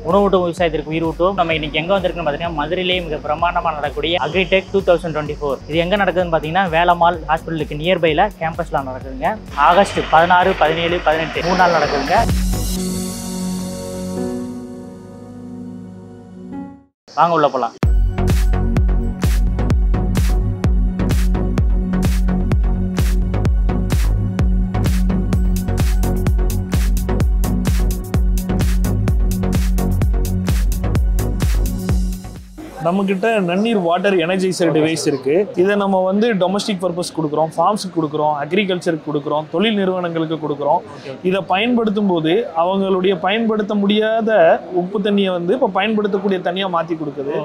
உணவூட்டும் விவசாயத்திற்கு உயிரூட்டும் நம்ம இன்னைக்கு எங்கே வந்திருக்குன்னு பார்த்தீங்கன்னா மதுரையிலேயே மிக பிரமாண்டமாக நடக்கக்கூடிய agritech two thousand twenty four இது எங்கே நடக்குதுன்னு பார்த்தீங்கன்னா வேலம்மாள் ஹாஸ்பிட்டலுக்கு நியர்பையில் கேம்பஸில் நடக்குதுங்க ஆகஸ்ட் பதினாறு பதினேழு பதினெட்டு மூணு நாள் நடக்குதுங்க வாங்க உள்ள போகலாம் நம்மக்கிட்ட நன்னீர் வாட்டர் எனர்ஜைசர் டிவைஸ் இருக்கு இதை நம்ம வந்து டொமஸ்டிக் பர்பஸ் கொடுக்குறோம் ஃபார்ம்ஸுக்கு கொடுக்குறோம் அக்ரிகல்ச்சருக்கு கொடுக்குறோம் தொழில் நிறுவனங்களுக்கு கொடுக்குறோம் இதை பயன்படுத்தும் போது அவங்களுடைய பயன்படுத்த முடியாத உப்பு தண்ணியை வந்து இப்போ பயன்படுத்தக்கூடிய தண்ணியாக மாற்றி கொடுக்குது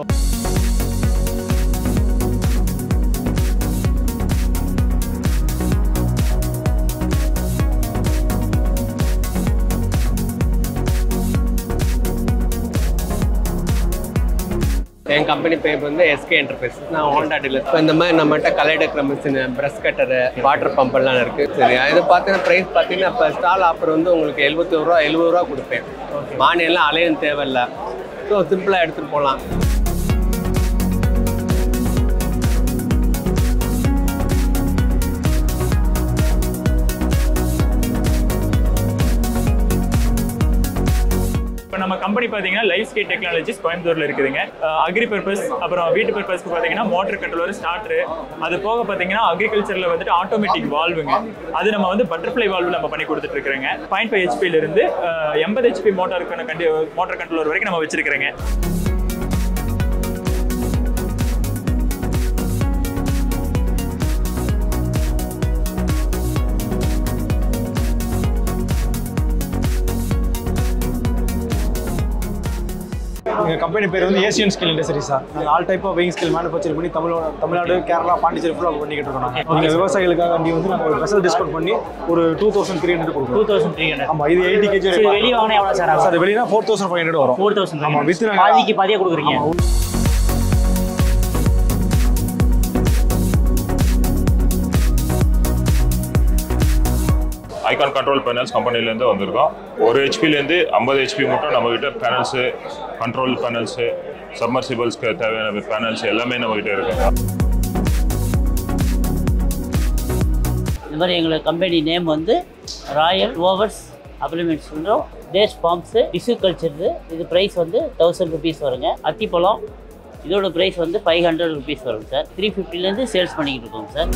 என் கம்பெனி பேர் வந்து எஸ்கே என்டர்பிரைஸ் நான் ஹோண்டா டீலர் இப்போ இந்த மாதிரி நம்மகிட்ட களை எடுக்கிற machine brush cutter water pump எல்லாம் இருக்கு சரி இது பார்த்தீங்கன்னா ப்ரைஸ் பார்த்தீங்கன்னா இப்போ ஸ்டால் ஆஃபர் வந்து உங்களுக்கு எழுபத்தி ரூபா எழுபது ரூபா கொடுப்பேன் மானியெல்லாம் அலையும் தேவையில்லை ஸோ சிம்பிளாக எடுத்துகிட்டு போகலாம் இப்போ நம்ம கம்பெனி பார்த்தீங்கன்னா லைஃப் ஸ்கேட் டெக்னாலஜிஸ் கோயம்புத்தூர்ல இருக்குதுங்க அக்ரி பர்பஸ் அப்புறம் வீட்டு பர்பஸ்க்கு பார்த்தீங்கன்னா மோட்டர் கண்ட்ரோலர் ஸ்டார்டர் அது போக பார்த்தீங்கன்னா அக்ரிகல்ச்சரில் வந்துட்டு ஆட்டோமேட்டிக் வால்வுங்க அது நம்ம வந்து பட்டர்ஃப்ளை வால்வு நம்ம பண்ணி கொடுத்துட்டு இருக்கிறோங்க பாயிண்ட் ஃபைவ் ஹெச்பில இருந்து எண்பது ஹெச்பி மோட்டாருக்கான கண்டி மோட்டர் கண்ட்ரோலர் வரைக்கும் நம்ம வச்சிருக்கிறோங்க எங்கள் கம்பெனி பேர் வந்து ஏசியன் ஸ்கில் இண்டஸ்ட்ரீஸ் சார் நாங்கள் all type of weighing scale manufacture பண்ணி தமிழோட தமிழ்நாடு கேரளா பாண்டிச்சேரி ஃபுல்லாக பண்ணிக்கிட்டு இருக்கோம் நாங்கள் நீங்கள் விவசாயிகளுக்காக வேண்டி வந்து நாங்கள் ஒரு ஸ்பெஷல் டிஸ்கவுண்ட் பண்ணி ஒரு two thousand three hundred two கொடுக்குறோம் தௌசண்ட் த்ரீ ஹண்ட்ரட் ஆமாம் இது எயிட்டி கேஜி சரி வெளியே வாங்கினா எவ்வளோ சார் ஆகும் சார் வெளியே ஃபோர் தௌசண்ட் ஃபைவ் ஹண்ட்ரட் வரும் ஃபோர் தௌசண்ட் ஆமா, with நாங்க- பாதிக்கு பாதியாக கொடுக்குறீங்க ஐகான் கண்ட்ரோல் பேனல்ஸ் கம்பெனிலேருந்து வந்திருக்கோம் ஒரு ஹெச்பிலேருந்து ஐம்பது ஹெச்பி மட்டும் நம்மகிட்ட பேனல்ஸு கண்ட்ரோல் பேனல்ஸு சப்மர்சிபிள்ஸ்க்கு தேவையான பேனல்ஸ் எல்லாமே நம்மகிட்ட இருக்கு இந்த மாதிரி எங்களோட கம்பெனி நேம் வந்து ராயல் ஓவர்ஸ் அப்ளிமெண்ட்ஸ் பண்ணுறோம் டேஸ் ஃபார்ம்ஸு டிஷ்யூ கல்ச்சரு இது ப்ரைஸ் வந்து தௌசண்ட் ருபீஸ் வருங்க அத்திப்பழம் இதோட ப்ரைஸ் வந்து ஃபைவ் ஹண்ட்ரட் ருபீஸ் வரும் சார் த்ரீ ஃபிஃப்டிலேருந்து சேல்ஸ் பண்ணிக்கிட்டு இருக்கோம் சார்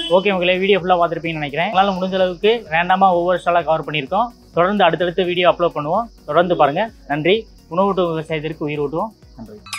ஓகே உங்களே வீடியோ ஃபுல்லாக பார்த்துருப்பீங்கன்னு நினைக்கிறேன் எங்களால் முடிஞ்ச அளவுக்கு ரேண்டமாக ஒவ்வொரு ஸ்டாலாக கவர் பண்ணியிருக்கோம் தொடர்ந்து அடுத்தடுத்த வீடியோ அப்லோட் பண்ணுவோம் தொடர்ந்து பாருங்கள் நன்றி உணவூட்டும் விவசாயத்திற்கு உயிர் ஊட்டுவோம் நன்றி